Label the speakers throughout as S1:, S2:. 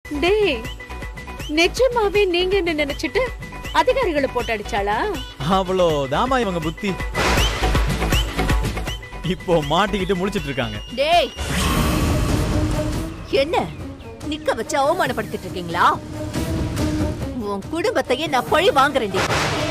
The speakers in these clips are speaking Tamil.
S1: டேய் நிஜமாவே நீங்க என்ன நினைச்சிட்டு அதிகாரிகளை போட்டு அடிச்சாளா
S2: அவ்வளோ தாமா இவங்க புத்தி இப்போ மாட்டிக்கிட்டு முழிச்சிட்டு இருக்காங்க
S3: டேய் என்ன நிக்க வச்சு அவமானப்படுத்திட்டு இருக்கீங்களா உன் குடும்பத்தையே நான் பழி வாங்குறேன்டி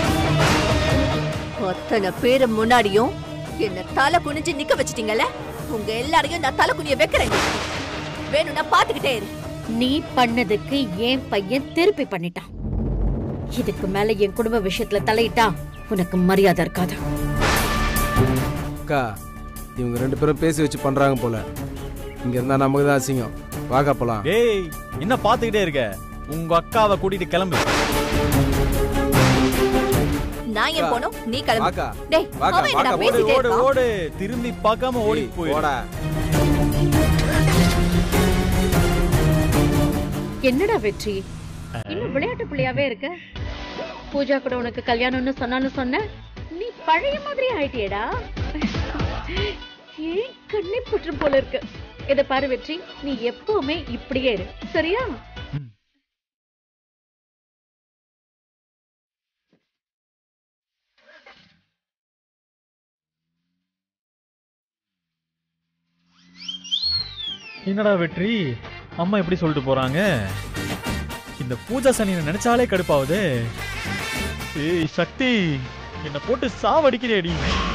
S3: அத்தனை பேரு முன்னாடியும் என்ன தலை குனிஞ்சு நிக்க வச்சிட்டீங்கல்ல உங்க எல்லாரையும் நான் தலை குனிய வைக்கிறேன் வேணும்னா பாத்துக்கிட்டே இரு
S1: நீ பண்ணதுக்கு என் பையன் திருப்பி பண்ணிட்டான் இதுக்கு மேல என் குடும்ப விஷயத்துல தலையிட்டா உனக்கு மரியாதை இருக்காது
S4: அக்கா இவங்க ரெண்டு பேரும் பேசி வச்சு பண்றாங்க போல இங்க இருந்தா நமக்கு தான் அசிங்கம் வாக்கா போலாம்
S2: டேய் என்ன பாத்துக்கிட்டே இருக்க உங்க அக்காவை கூட்டிட்டு கிளம்பு
S3: நான் ஏன் போனோம் நீ கிளம்பு
S4: வாக்கா
S3: டேய்
S4: வாக்கா,
S3: அவன் என்னடா
S4: வாக்கா,
S2: ஓடு
S3: பேசிட்டே
S2: ஓடு
S3: இருக்கான்
S2: ஓடு திரும்பி பார்க்காம ஓடி போய்
S4: போடா
S1: என்னடா வெற்றி இன்னும் விளையாட்டு பிள்ளையாவே இருக்க பூஜா கூட உனக்கு கல்யாணம்னு சொன்னான்னு சொன்ன நீ பழைய மாதிரி ஆயிட்டியேடா ஏன் கண்ணை புற்று போல இருக்கு இத பாரு வெற்றி நீ எப்பவுமே இப்படியே இரு சரியா
S2: என்னடா வெற்றி அம்மா எப்படி சொல்லிட்டு போறாங்க இந்த பூஜா சனியை நினைச்சாலே கடுப்பாவுதே ஏய் சக்தி என்ன போட்டு சாவடிக்கிறேடி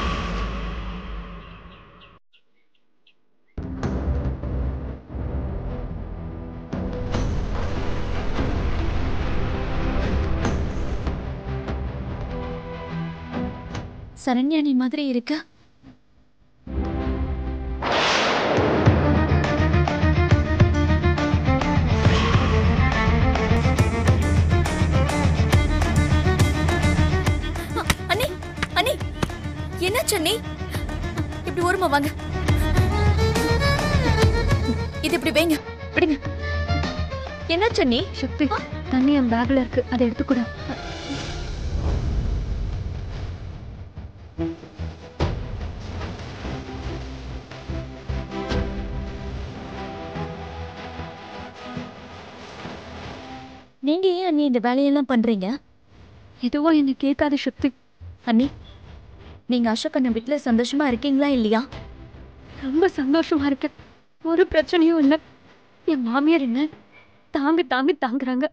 S5: சரண்யா நீ மாதிரி இருக்க
S6: அண்ணி அண்ணி என்னாச்சு அண்ணி இப்படி ஓரமா வாங்க இது இப்படி வைங்க
S5: விடுங்க என்னாச்சு நீ சக்தி தண்ணி என் பேக்ல இருக்கு அதை எடுத்துக்கூட நீங்க ஏன் அண்ணி இந்த வேலையெல்லாம் பண்றீங்க எதுவும் என்ன கேட்காத சக்தி அண்ணி நீங்க அசோக் அண்ணன் வீட்டுல சந்தோஷமா இருக்கீங்களா இல்லையா ரொம்ப சந்தோஷமா இருக்கேன் ஒரு பிரச்சனையும் இல்லை என் மாமியார் என்ன தாங்க தாங்க தாங்குறாங்க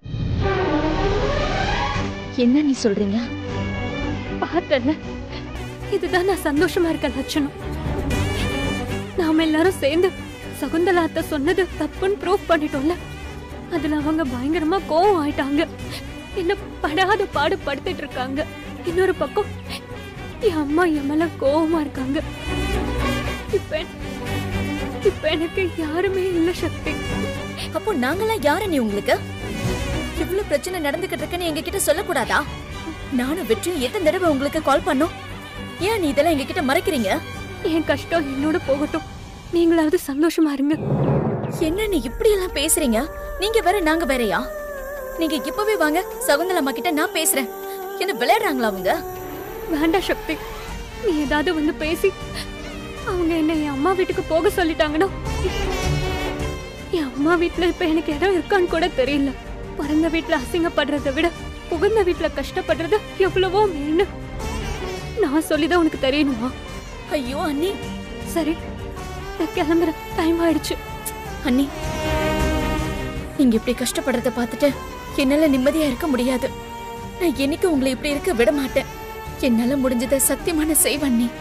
S5: என்ன நீ சொல்றீங்க பார்த்தல இதுதான் நான் சந்தோஷமா இருக்க லட்சணம் நாம எல்லாரும் சேர்ந்து சகுந்தலா அத்தை சொன்னது தப்புன்னு ப்ரூவ் பண்ணிட்டோம்ல அதுல அவங்க பயங்கரமா கோவம் ஆயிட்டாங்க என்ன படாத பாடு படுத்திட்டு இருக்காங்க இன்னொரு பக்கம் என் அம்மா என் மேல கோவமா இருக்காங்க இப்ப இப்ப எனக்கு யாருமே இல்ல சக்தி
S6: அப்போ நாங்கெல்லாம் யாரு நீ உங்களுக்கு இவ்வளவு பிரச்சனை நடந்துகிட்டு இருக்குன்னு எங்க கிட்ட சொல்லக்கூடாதா நானும் வெற்றியும் எத்தனை தடவை உங்களுக்கு கால் பண்ணோம் ஏன் நீ இதெல்லாம் எங்க கிட்ட மறைக்கிறீங்க
S5: என் கஷ்டம் என்னோட போகட்டும் நீங்களாவது சந்தோஷமா இருங்க
S6: என்ன நீ இப்படி எல்லாம் பேசுறீங்க நீங்க வேற நாங்க வேறயா நீங்க இப்பவே வாங்க சகுந்தல அம்மா கிட்ட நான் பேசுறேன் என்ன விளையாடுறாங்களா அவங்க
S5: வேண்டாம் சக்தி நீ ஏதாவது வந்து பேசி அவங்க என்ன என் அம்மா வீட்டுக்கு போக சொல்லிட்டாங்கன்னா என் அம்மா வீட்ல இப்ப எனக்கு இடம் இருக்கான்னு கூட தெரியல பிறந்த வீட்ல அசிங்கப்படுறதை விட புகுந்த வீட்ல கஷ்டப்படுறது எவ்வளவோ மேல்னு நான் சொல்லிதான் உனக்கு தெரியணுமா
S6: ஐயோ அண்ணி
S5: சரி நான் கிளம்புறேன் டைம் ஆயிடுச்சு
S6: அண்ணி நீங்க இப்படி கஷ்டப்படுறத பார்த்துட்டு என்னால நிம்மதியா இருக்க முடியாது நான் என்னைக்கு உங்களை இப்படி இருக்க விட மாட்டேன் என்னால முடிஞ்சதை சத்தியமான செய்வேன் அண்ணி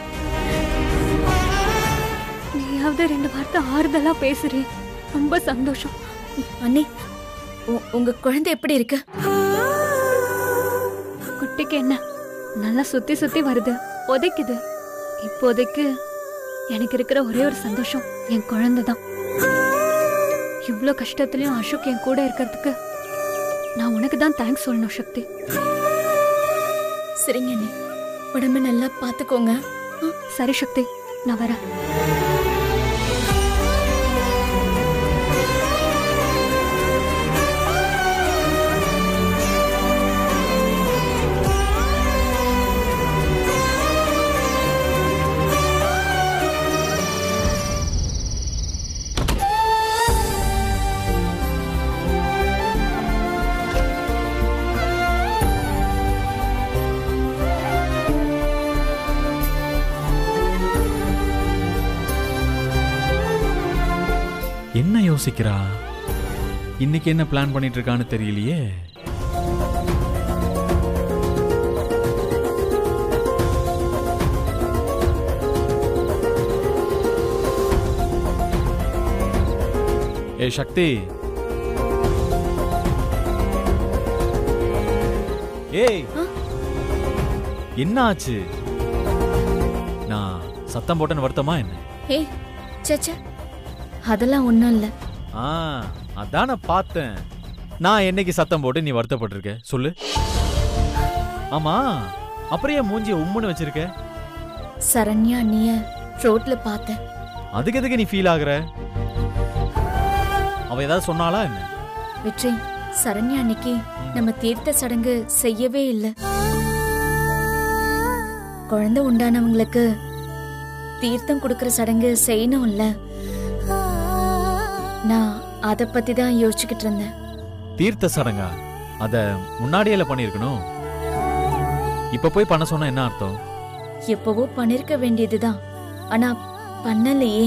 S5: நீயாவது ரெண்டு வார்த்தை ஆறுதலா பேசுறேன் ரொம்ப சந்தோஷம்
S6: அண்ணி உ- உங்க குழந்தை எப்படி இருக்கு
S5: குட்டிக்கு என்ன நல்லா சுத்தி சுத்தி வருது உதைக்குது இப்போதைக்கு எனக்கு இருக்கிற ஒரே ஒரு சந்தோஷம் என் குழந்தை தான் இவ்ளோ கஷ்டத்துலயும் அசோக் என் கூட இருக்கிறதுக்கு நான் உனக்கு தான் தேங்க்ஸ் சொல்லணும் சக்தி
S6: சரிங்க அண்ணி உடம்ப நல்லா பாத்துக்கோங்க
S5: சரி சக்தி நான் வரேன்
S2: யோசிக்கிறா இன்னைக்கு என்ன பிளான் பண்ணிட்டு இருக்கான்னு தெரியலையே ஏ சக்தி ஏய்
S6: ஆ?
S2: என்ன ஆச்சு நான் சத்தம் போட்டேன்னு வருத்தமா என்ன
S6: ஏய் சச்சா அதெல்லாம் ஒண்ணும் இல்ல
S2: ஆ அதான் நான் பார்த்தேன் நான் என்னைக்கு சத்தம் போட்டு நீ வருத்தப்பட்டிருக்க சொல்லு ஆமா அப்புறம் ஏன் மூஞ்சிய உம்முன்னு வச்சிருக்க
S6: சரண்யா அண்ணிய ரோட்ல பார்த்தேன்
S2: அதுக்கு எதுக்கு நீ ஃபீல் ஆகுற அவ ஏதாவது சொன்னாளா என்ன
S6: வெற்றி சரண்யா அன்னைக்கு நம்ம தீர்த்த சடங்கு செய்யவே இல்ல குழந்தை உண்டானவங்களுக்கு தீர்த்தம் கொடுக்கற சடங்கு செய்யணும்ல நான் அத பத்தி தான் யோசிச்சுக்கிட்டு இருந்தேன்
S2: தீர்த்த சடங்கா அத முன்னாடியே பண்ணிருக்கணும் இப்ப போய் பண்ண சொன்னா என்ன அர்த்தம்
S6: எப்பவோ பண்ணிருக்க வேண்டியதுதான் ஆனா பண்ணலையே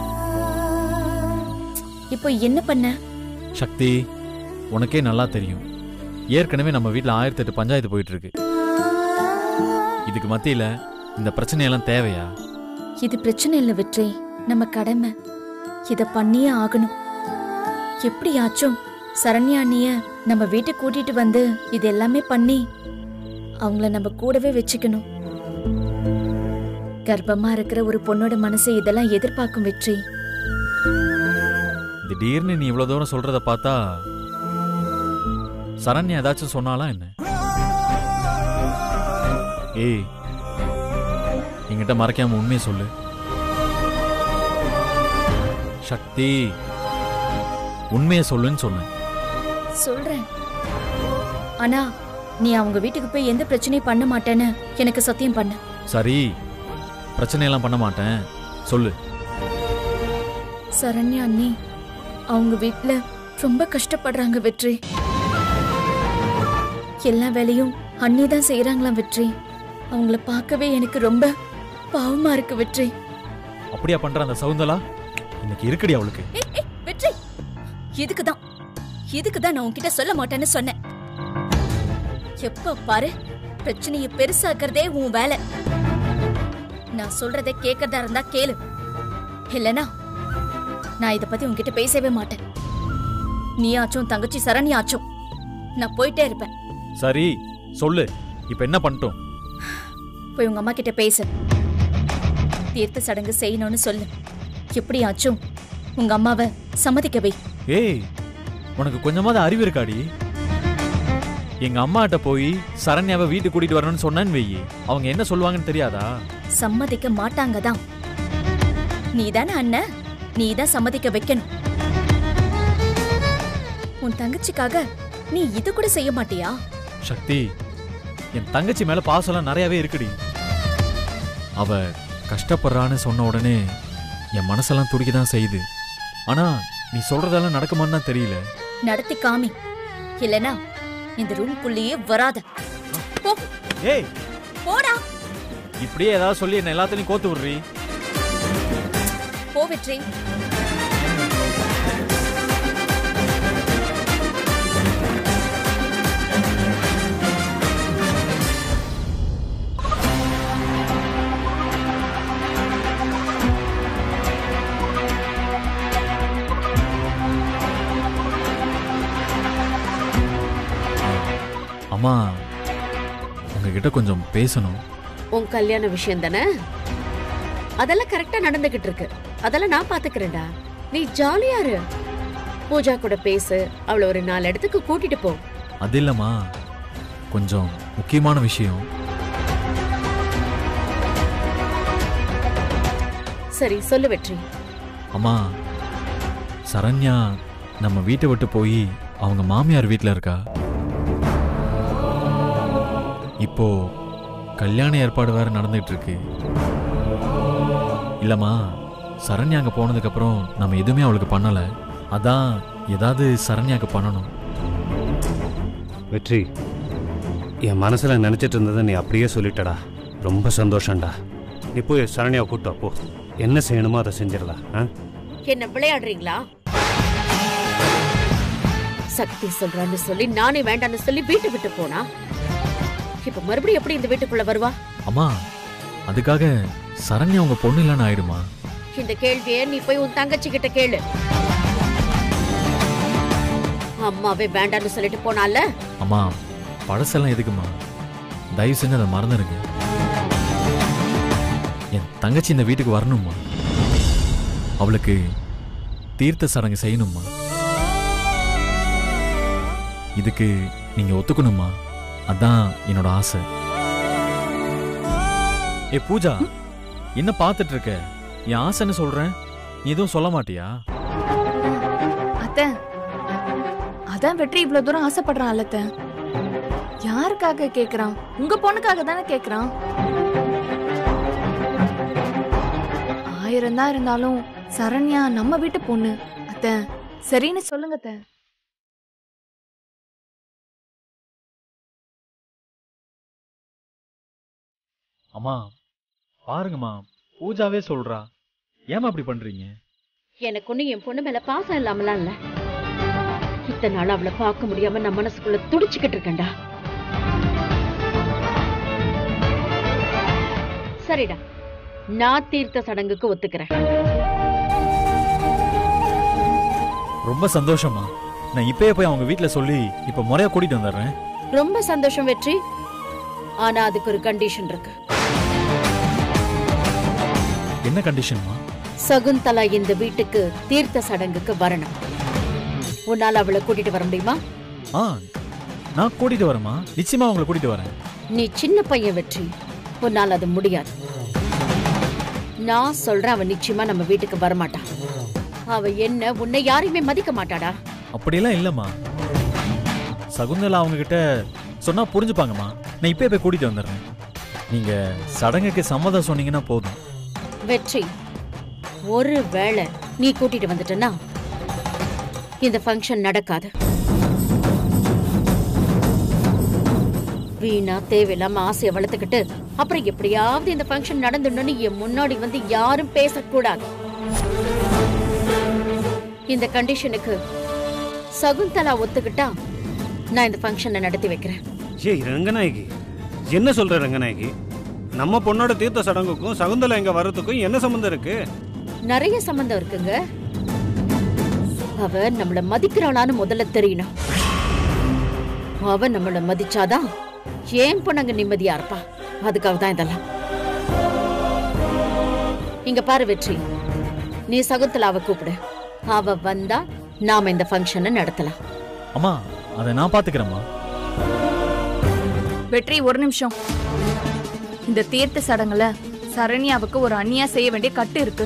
S6: இப்போ என்ன பண்ண
S2: சக்தி உனக்கே நல்லா தெரியும் ஏற்கனவே நம்ம வீட்ல ஆயிரத்தி எட்டு பஞ்சாயத்து போயிட்டு இருக்கு இதுக்கு மத்தியில இந்த பிரச்சனையெல்லாம் தேவையா
S6: இது பிரச்சனை இல்ல வெற்றி நம்ம கடமை இத பண்ணியே ஆகணும் எப்படியாச்சும் சரண்யா அண்ணிய நம்ம வீட்டுக்கு கூட்டிட்டு வந்து இது எல்லாமே பண்ணி அவங்கள நம்ம கூடவே வச்சுக்கணும் கர்ப்பமா இருக்கிற ஒரு பொண்ணோட மனசு இதெல்லாம் எதிர்பார்க்கும் வெற்றி
S2: திடீர்னு நீ இவ்வளவு தூரம் சொல்றத பார்த்தா சரண்யா ஏதாச்சும் சொன்னாலா என்ன ஏய் என்கிட்ட மறைக்காம உண்மையை சொல்லு சக்தி உண்மையை சொல்லுன்னு சொன்னேன்
S6: சொல்றேன் ஆனா நீ அவங்க வீட்டுக்கு போய் எந்த பிரச்சனையும் பண்ண மாட்டேன்னு எனக்கு சத்தியம் பண்ண
S2: சரி பிரச்சனையெல்லாம் பண்ண மாட்டேன் சொல்லு
S6: சரண்யா அண்ணி அவங்க வீட்ல ரொம்ப கஷ்டப்படுறாங்க வெற்றி எல்லா வேலையும் அண்ணி தான் செய்யறாங்களாம் வெற்றி அவங்கள பார்க்கவே எனக்கு ரொம்ப பாவமா இருக்கு வெற்றி
S2: அப்படியா பண்ற அந்த சவுந்தலா இன்னைக்கு இருக்குடி அவளுக்கு
S6: ஏய், ஏய், வெற்றி இதுக்கு தான் இதுக்கு தான் நான் உன்கிட்ட சொல்ல மாட்டேன்னு சொன்னேன் எப்ப பாரு பிரச்சனையை பெருசாக்குறதே உன் வேலை நான் சொல்றதை கேட்கறதா இருந்தா கேளு இல்லனா நான் இத பத்தி உன்கிட்ட பேசவே மாட்டேன் நீயாச்சும் தங்கச்சி சரணியாச்சும் நான் போயிட்டே இருப்பேன்
S2: சரி சொல்லு இப்ப என்ன பண்ணிட்டோம்
S6: போய் உங்க அம்மா கிட்ட பேசு தீர்த்த சடங்கு செய்யணும்னு சொல்லு எப்படியாச்சும் உங்க அம்மாவை சம்மதிக்க வை
S2: ஏய் உனக்கு கொஞ்சமாவது அறிவு இருக்காடி எங்க அம்மாட்ட போய் சரண்யாவை வீட்டுக்கு கூட்டிட்டு வரணும்னு சொன்னேன்னு வெயி அவங்க என்ன சொல்லுவாங்கன்னு தெரியாதா
S6: சம்மதிக்க மாட்டாங்க தான் நீ தானே அண்ணன் நீ தான் சம்மதிக்க வைக்கணும் உன் தங்கச்சிக்காக நீ இது கூட செய்ய மாட்டியா
S2: சக்தி என் தங்கச்சி மேல பாசம்லாம் நிறையவே இருக்குடி அவ கஷ்டப்படுறான்னு சொன்ன உடனே என் மனசெல்லாம் துடிக்க தான் செய்யுது ஆனா நீ சொல்றதெல்லாம் நடக்குமான்னு தான் தெரியல
S6: நடத்தி காமி இல்லனா இந்த ரூம்குள்ளேயே வராத போ
S2: ஏய்
S6: போடா
S2: இப்படியே ஏதாவது சொல்லி என்ன எல்லாத்துலயும் கோத்து விடுறீ
S6: போ வெற்றி
S2: அம்மா உங்ககிட்ட கொஞ்சம் பேசணும்
S1: உன் கல்யாண விஷயம் தானே அதெல்லாம் கரெக்டா நடந்துகிட்டு இருக்கு அதெல்லாம் நான் பாத்துக்கிறேன்டா நீ ஜாலியா இரு பூஜா கூட பேசு அவளை ஒரு நாலு இடத்துக்கு கூட்டிட்டு போ
S2: அது இல்லம்மா கொஞ்சம் முக்கியமான விஷயம்
S1: சரி சொல்லு வெற்றி
S2: அம்மா சரண்யா நம்ம வீட்டை விட்டு போய் அவங்க மாமியார் வீட்டில் இருக்கா இப்போ கல்யாண ஏற்பாடு வேற நடந்துட்டு இருக்கு இல்லம்மா சரண்யா அங்கே போனதுக்கப்புறம் நம்ம எதுவுமே அவளுக்கு பண்ணலை அதான் ஏதாவது சரண்யாக்கு பண்ணணும்
S7: வெற்றி என் மனசில் நினச்சிட்டு இருந்ததை நீ அப்படியே சொல்லிட்டடா ரொம்ப சந்தோஷம்டா நீ போய் சரணியாவை கூட்டு வா, போ என்ன செய்யணுமோ அதை செஞ்சிடலாம் ஆ
S1: என்ன விளையாடுறீங்களா சக்தி சொல்றான்னு சொல்லி நானே வேண்டான்னு சொல்லி வீட்டை விட்டு போனா இப்ப மறுபடியும் எப்படி இந்த வீட்டுக்குள்ள வருவா
S2: அம்மா அதுக்காக சரண்யா உங்க பொண்ணு இல்லைன்னு ஆயிடுமா
S1: இந்த கேள்வியை நீ போய் உன் தங்கச்சி கிட்ட கேளு அம்மாவே வேண்டான்னு சொல்லிட்டு போனால
S2: அம்மா பழசெல்லாம் எதுக்குமா தயவு செஞ்சு அதை மறந்துடுங்க என் தங்கச்சி இந்த வீட்டுக்கு வரணும்மா அவளுக்கு தீர்த்த சடங்கு செய்யணும்மா இதுக்கு நீங்க ஒத்துக்கணுமா அதான் என்னோட ஆசை ஏ பூஜா என்ன பார்த்துட்டு இருக்க என் ஆசைன்னு சொல்றேன் நீ எதுவும் சொல்ல மாட்டியா
S8: அத்தை அதான் வெற்றி இவ்வளவு தூரம் ஆசைப்படுறான் அல்லத்த யாருக்காக கேக்குறான் உங்க பொண்ணுக்காக தானே கேக்குறான் ஆயிரம் தான் இருந்தாலும் சரண்யா நம்ம வீட்டு பொண்ணு அத்தை சரின்னு சொல்லுங்க அத்தை
S2: அம்மா பாருங்கம்மா பூஜாவே சொல்றா ஏமா அப்படி பண்றீங்க
S1: எனக்கு ஒண்ணு என் பொண்ணு மேல பாசம் இல்லாமலாம் இல்ல இத்தனை நாள் அவளை பார்க்க முடியாம நான் மனசுக்குள்ள துடிச்சுக்கிட்டு இருக்கேன்டா சரிடா நான் தீர்த்த சடங்குக்கு ஒத்துக்கிறேன்
S2: ரொம்ப சந்தோஷமா நான் இப்பயே போய் அவங்க வீட்ல சொல்லி இப்ப முறையா கூட்டிட்டு வந்துடுறேன்
S1: ரொம்ப சந்தோஷம் வெற்றி ஆனா அதுக்கு ஒரு கண்டிஷன் இருக்கு
S2: என்ன கண்டிஷன்மா
S1: சகுந்தலா இந்த வீட்டுக்கு தீர்த்த சடங்குக்கு வரணும் உன்னால அவளை கூட்டிட்டு வர முடியுமா
S2: ஆ நான் கூட்டிட்டு வரேம்மா நிச்சயமா உங்களை கூட்டிட்டு வரேன்
S1: நீ சின்ன பையன் வெற்றி உன்னால் அது முடியாது நான் சொல்றேன் அவ நிச்சயமா நம்ம வீட்டுக்கு வரமாட்டான் அவ என்ன உன்னை யாரையுமே மதிக்க மாட்டாடா
S2: அப்படியெல்லாம் இல்லம்மா சகுந்தலா அவங்க கிட்ட சொன்னா புரிஞ்சுப்பாங்கம்மா நான் இப்பயே போய் கூட்டிட்டு வந்துடுறேன் நீங்க சடங்குக்கு சம்மதம் சொன்னீங்கன்னா போதும்
S1: வெற்றி ஒரு வேளை நீ கூட்டிட்டு வந்துட்டனா இந்த ஃபங்க்ஷன் நடக்காது வீணா தேவையில்லாம ஆசையை வளர்த்துக்கிட்டு அப்புறம் எப்படியாவது இந்த ஃபங்க்ஷன் நடந்துடணும்னு என் முன்னாடி வந்து யாரும் பேசக்கூடாது இந்த கண்டிஷனுக்கு சகுந்தலா ஒத்துக்கிட்டா நான் இந்த ஃபங்க்ஷனை நடத்தி வைக்கிறேன்
S7: ஏய் ரங்கநாயகி என்ன சொல்ற ரங்கநாயகி நம்ம பொண்ணோட தீர்த்த சடங்குக்கும் சகுந்தலா எங்க வர்றதுக்கும் என்ன சம்மந்தம் இருக்கு
S1: நிறைய சம்பந்தம் இருக்குங்க அவ நம்மள மதிக்கிறாளான்னு முதல்ல தெரியணும் அவ நம்மள மதிச்சாதான் ஏன் பொண்ணங்க நிம்மதியா இருப்பா அதுக்காக தான் இதெல்லாம் இங்க பாரு வெற்றி நீ சகுந்தலாவை கூப்பிடு அவ வந்தா நாம இந்த ஃபங்க்ஷனை நடத்தலாம்
S2: அம்மா அதை நான் பாத்துக்கிறேம்மா
S8: வெற்றி ஒரு நிமிஷம் இந்த தீர்த்த சடங்குல சரண்யாவுக்கு ஒரு அண்ணியா செய்ய வேண்டிய கட்டு இருக்கு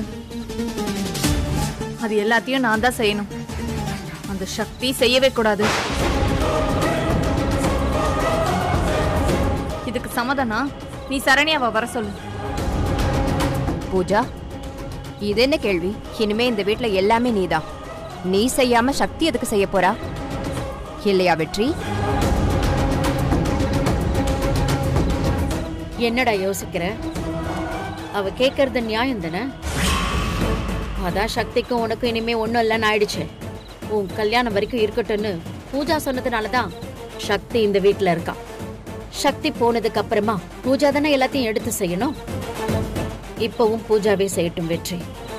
S8: அது எல்லாத்தையும் நான் தான் செய்யணும் அந்த சக்தி செய்யவே கூடாது இதுக்கு சம்மதனா நீ சரண்யாவை வர சொல்லு
S3: பூஜா இது என்ன கேள்வி இனிமே இந்த வீட்ல எல்லாமே நீதான் நீ செய்யாம சக்தி எதுக்கு செய்ய போறா இல்லையா வெற்றி
S1: என்னடா யோசிக்கிற அவ கேக்குறது நியாயம் தானே அதான் சக்திக்கும் உனக்கும் இனிமே ஒண்ணும் இல்லைன்னு ஆயிடுச்சு உன் கல்யாணம் வரைக்கும் இருக்கட்டும்னு பூஜா சொன்னதுனால தான் சக்தி இந்த வீட்ல இருக்கா சக்தி போனதுக்கு அப்புறமா பூஜா தானே எல்லாத்தையும் எடுத்து செய்யணும் இப்பவும் பூஜாவே செய்யட்டும் வெற்றி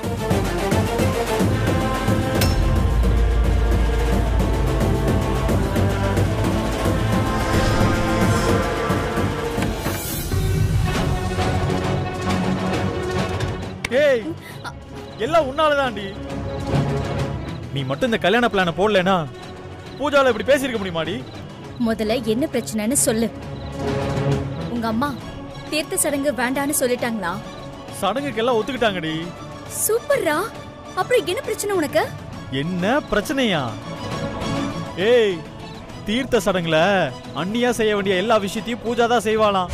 S2: ஏய் எல்லாம் உன்னாலதான்டி நீ மட்டும் இந்த கல்யாண பிளான போடலனா பூஜால இப்படி பேசியிருக்க முடியுமாடி
S6: முதல்ல என்ன பிரச்சனைன்னு சொல்லு உங்க அம்மா தீர்த்த சடங்கு வேண்டான்னு சொல்லிட்டாங்களா
S2: சடங்குக்கு எல்லாம் ஒத்துக்கிட்டாங்கடி
S6: சூப்பர்ரா அப்புறம் என்ன பிரச்சனை உனக்கு
S2: என்ன பிரச்சனையா ஏய் தீர்த்த சடங்குல அண்ணியா செய்ய வேண்டிய எல்லா விஷயத்தையும் பூஜா தான் செய்வாளாம்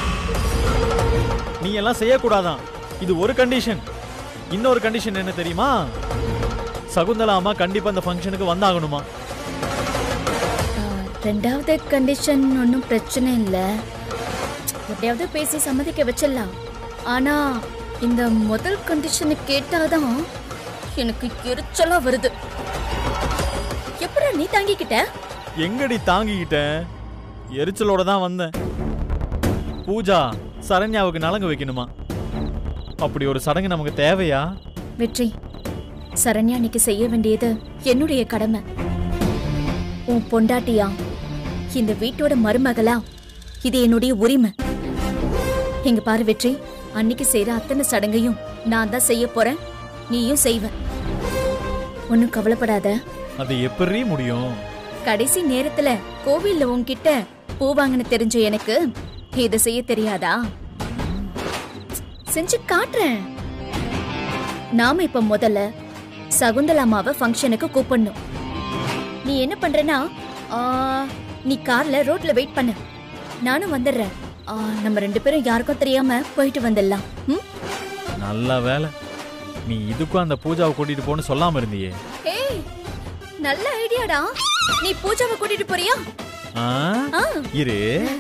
S2: நீ எல்லாம் செய்யக்கூடாதான் இது ஒரு கண்டிஷன் இன்னொரு கண்டிஷன் என்ன தெரியுமா சகுந்தலா அம்மா கண்டிப்பா அந்த ஃபங்க்ஷனுக்கு வந்தாகணுமா
S6: ஆ, ரெண்டாவது கண்டிஷன் ஒன்றும் பிரச்சனை இல்லை எப்படியாவது பேசி சம்மதிக்க வச்சிடலாம் ஆனா இந்த முதல் கண்டிஷனை கேட்டாதான் எனக்கு எரிச்சலா வருது எப்படி நீ தாங்கிக்கிட்ட
S2: எங்கடி தாங்கிக்கிட்டேன் எரிச்சலோட தான் வந்தேன் பூஜா சரண்யாவுக்கு நலங்கு வைக்கணுமா அப்படி ஒரு சடங்கு நமக்கு தேவையா
S6: வெற்றி சரண்யா இன்னைக்கு செய்ய வேண்டியது என்னுடைய கடமை உன் பொண்டாட்டியா இந்த வீட்டோட மருமகளா இது என்னுடைய உரிமை இங்க பாரு வெற்றி அன்னைக்கு செய்யற அத்தனை சடங்கையும் நான் தான் செய்ய போறேன் நீயும் செய்வ ஒன்னும் கவலைப்படாத
S2: அது எப்படி முடியும்
S6: கடைசி நேரத்துல கோவில்ல உன்கிட்ட பூ வாங்கின தெரிஞ்ச எனக்கு இதை செய்ய தெரியாதா செஞ்சு காட்டுறேன் நாம இப்ப முதல்ல சகுந்தலாமாவை ஃபங்க்ஷனுக்கு கூப்பிடணும் நீ என்ன பண்றனா நீ கார்ல ரோட்ல வெயிட் பண்ணு நானும் வந்துடுறேன் ஆ, நம்ம ரெண்டு பேரும் யாருக்கும் தெரியாம போயிட்டு வந்துடலாம் ம்?
S2: நல்ல வேலை நீ இதுக்கும் அந்த பூஜாவை கூட்டிட்டு போன்னு சொல்லாம இருந்தியே
S6: ஏய் நல்ல ஐடியாடா நீ பூஜாவை கூட்டிட்டு போறியா
S2: ஆ?
S6: ஆ,
S2: இரு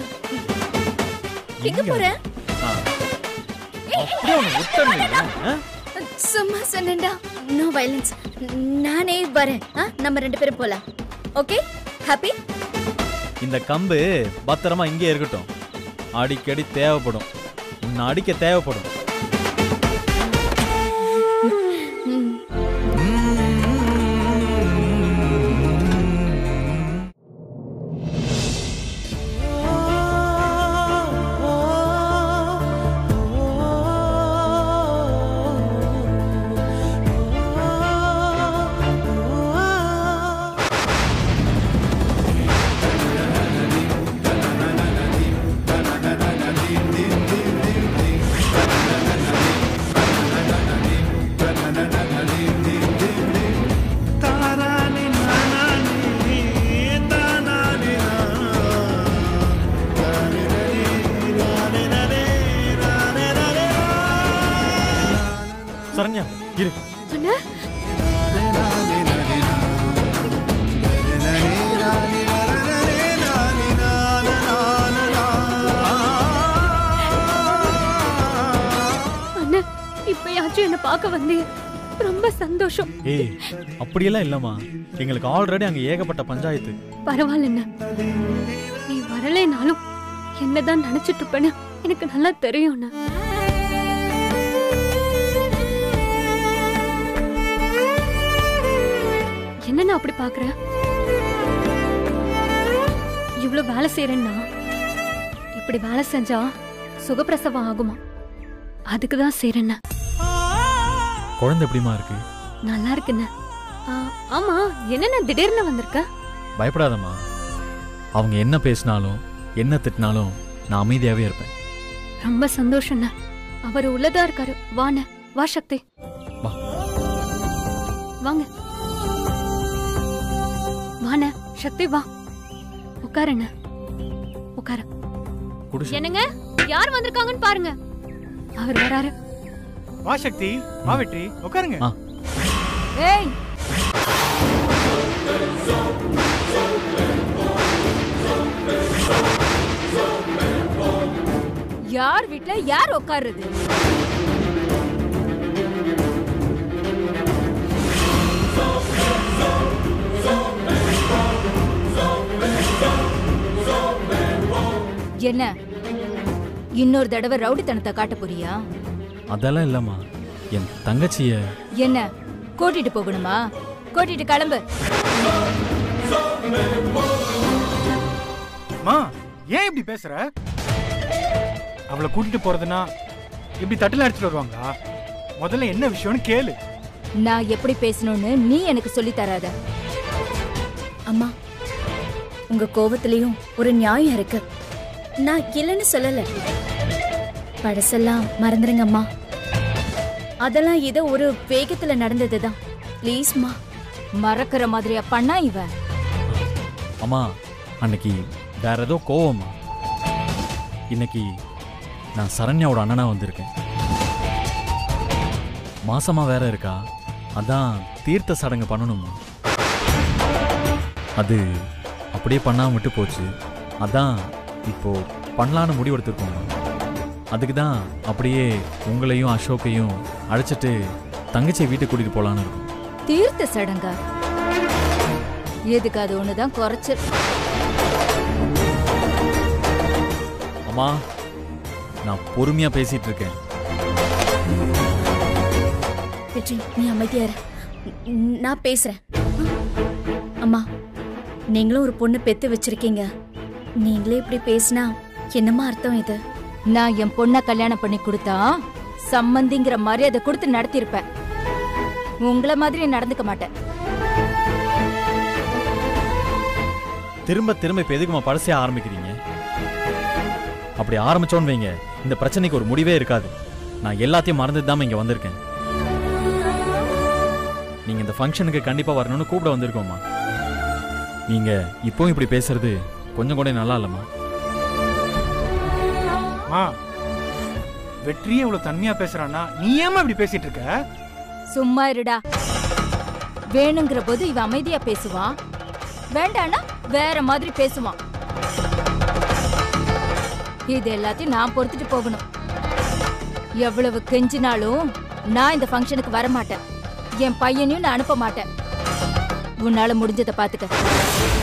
S6: எங்க போற
S2: ஆ. அப்படியே உன்னை விட்டுறணும், ஆ?
S6: சும்மா சொன்னேன்டா நோ வயலன்ஸ் நானே வரேன் ஆ, நம்ம ரெண்டு பேரும் போலாம் ஓகே ஹாப்பி
S2: இந்த கம்பு பத்திரமா இங்கே இருக்கட்டும் அடிக்கடி தேவைப்படும் உன்னை அடிக்க தேவைப்படும் சரண்யா இரு
S5: அண்ணா இப்பயாச்சும் என்ன பார்க்க வந்தீங்க ரொம்ப சந்தோஷம்
S2: ஏய் அப்படியெல்லாம் இல்லம்மா எங்களுக்கு ஆல்ரெடி அங்க ஏகப்பட்ட பஞ்சாயத்து
S5: பரவாயில்ல நீ வரலைனாலும் என்னதான் நினைச்சிட்டு இருப்பேன்னு எனக்கு நல்லா தெரியும் அண்ணா. என்னண்ணா அப்படி பாக்குற இவ்ளோ வேலை செய்யறேன்னா இப்படி வேலை செஞ்சா சுகப்பிரசவம் ஆகுமா அதுக்கு தான் செய்யறேண்ணா
S2: குழந்தை எப்படிமா இருக்கு
S5: நல்லா இருக்குண்ணே ஆ, ஆமா என்னண்ணா திடீர்னு வந்திருக்க
S2: பயப்படாதம்மா அவங்க என்ன பேசினாலும் என்ன திட்டினாலும் நான் அமைதியாவே இருப்பேன்
S5: ரொம்ப சந்தோஷம்ண்ணா அவர் உள்ளதா இருக்காரு வாண்ணே வா சக்தி
S2: வா.
S5: வாங்க வாண்ணே சக்தி வா உட்காருண்ண உட்காரு
S2: குடிசை
S5: என்னங்க யார் வந்திருக்காங்கன்னு பாருங்க அவர் வராரு
S9: வா சக்தி வா வெற்றி உட்காருங்க
S2: ஆ.
S3: ஏய் யார் வீட்ல யார் உட்காருது என்ன இன்னொரு தடவை ரவுடித்தனத்தை காட்ட போறியா
S2: அதெல்லாம் இல்லம்மா என் தங்கச்சிய
S3: என்ன கூட்டிட்டு போகணுமா கூட்டிட்டு கிளம்பு
S9: மா ஏன் இப்படி பேசுற அவளை கூட்டிட்டு போறதுன்னா இப்படி தட்டுல அடிச்சுட்டு வருவாங்களா முதல்ல என்ன விஷயம்னு கேளு
S3: நான் எப்படி பேசணும்னு நீ எனக்கு சொல்லி தராத
S6: அம்மா உங்க கோவத்திலயும் ஒரு நியாயம் இருக்கு நான் இல்லைன்னு சொல்லல பழசெல்லாம் மறந்துருங்க அம்மா அதெல்லாம் ஏதோ ஒரு வேகத்துல நடந்ததுதான் ப்ளீஸ்மா
S3: மறக்கிற மாதிரியா பண்ணா இவன்
S2: அம்மா அன்னைக்கு வேற ஏதோ கோவமா இன்னைக்கு நான் சரண்யாவோட அண்ணனா வந்திருக்கேன் மாசமா வேற இருக்கா அதான் தீர்த்த சடங்கு பண்ணணுமா அது அப்படியே பண்ணாம விட்டு போச்சு அதான் இப்போ பண்ணலான்னு முடிவெடுத்திருக்கோம் அதுக்கு தான் அப்படியே உங்களையும் அசோக்கையும் அழைச்சிட்டு தங்கச்சியை வீட்டுக்கு கூட்டிட்டு போலான்னு இருக்கும்
S3: தீர்த்த சடங்கா எதுக்கு அது ஒண்ணுதான் குறைச்சல்
S2: அம்மா நான் பொறுமையா பேசிட்டு இருக்கேன்
S6: வெற்றி நீ அமைதியா இரு ந- நான் பேசுறேன் அம்மா நீங்களும் ஒரு பொண்ணு பெத்து வச்சிருக்கீங்க நீங்களே இப்படி பேசினா என்னம்மா அர்த்தம் இது
S3: நான் என் பொண்ண கல்யாணம் பண்ணி கொடுத்தா சம்மந்திங்கிற மரியாதை கொடுத்து நடத்தியிருப்பேன் உங்கள மாதிரி நடந்துக்க மாட்டேன்
S2: திரும்ப திரும்ப இப்ப எதுக்குமா பழசே ஆரம்பிக்கிறீங்க அப்படி ஆரம்பிச்சோன்னு வைங்க இந்த பிரச்சனைக்கு ஒரு முடிவே இருக்காது நான் எல்லாத்தையும் மறந்துட்டு தான் இங்க வந்திருக்கேன் நீங்க இந்த ஃபங்க்ஷனுக்கு கண்டிப்பா வரணும்னு கூப்பிட வந்திருக்கோம்மா நீங்க இப்பவும் இப்படி பேசுறது கொஞ்சம் கூட நல்லா இல்லம்மா
S9: மா வெற்றியே இவ்வளவு தன்மையா பேசுறான்னா நீ ஏமா இப்படி பேசிட்டு இருக்க
S3: சும்மா இருடா வேணுங்கிற போது இவன் அமைதியா பேசுவான் வேண்டானா வேற மாதிரி பேசுவான் இது எல்லாத்தையும் நான் பொறுத்துட்டு போகணும் எவ்வளவு கெஞ்சினாலும் நான் இந்த ஃபங்க்ஷனுக்கு வர மாட்டேன் என் பையனையும் நான் அனுப்ப மாட்டேன் உன்னால முடிஞ்சதை பாத்துக்க